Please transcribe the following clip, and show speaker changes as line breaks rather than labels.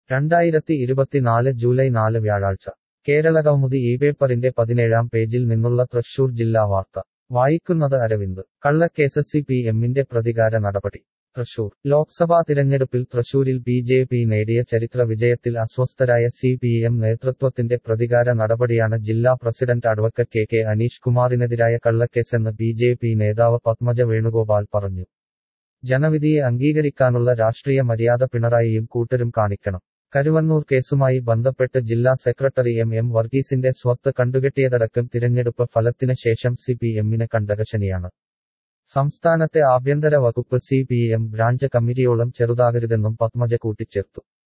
രണ്ടായിരത്തി ഇരുപത്തിനാല് ജൂലൈ നാല് വ്യാഴാഴ്ച കേരളകൗമുദി ഈ പേപ്പറിന്റെ പതിനേഴാം പേജിൽ നിന്നുള്ള തൃശൂർ ജില്ലാ വാർത്ത വായിക്കുന്നത് അരവിന്ദ് കള്ളക്കേസ് സി പി എമ്മിന്റെ പ്രതികാര നടപടി തൃശൂർ ലോക്സഭാ തിരഞ്ഞെടുപ്പിൽ തൃശൂരിൽ ബി ജെ പി നേടിയ ചരിത്ര വിജയത്തിൽ അസ്വസ്ഥരായ സി പി എം നേതൃത്വത്തിന്റെ പ്രതികാര നടപടിയാണ് ജില്ലാ president advocate K K Aneesh കുമാറിനെതിരായ കള്ളക്കേസെന്ന് ബി ജെ പി നേതാവ് പത്മജ വേണുഗോപാൽ പറഞ്ഞു ജനവിധിയെ അംഗീകരിക്കാനുള്ള രാഷ്ട്രീയ മര്യാദ പിണറായിയും കൂട്ടരും കാണിക്കണം കരുവന്നൂർ കേസുമായി ബന്ധപ്പെട്ട് ജില്ലാ സെക്രട്ടറി എം എം വർഗീസിന്റെ സ്വത്ത് കണ്ടുകെട്ടിയതടക്കം തിരഞ്ഞെടുപ്പ് ഫലത്തിന് ശേഷം സി പി എമ്മിന് കണ്ടകശനിയാണ് സംസ്ഥാനത്തെ ആഭ്യന്തര വകുപ്പ് സി പി എം ബ്രാഞ്ച് കമ്മിറ്റിയോളം ചെറുതാകരുതെന്നും പത്മജ കൂട്ടിച്ചേർത്തു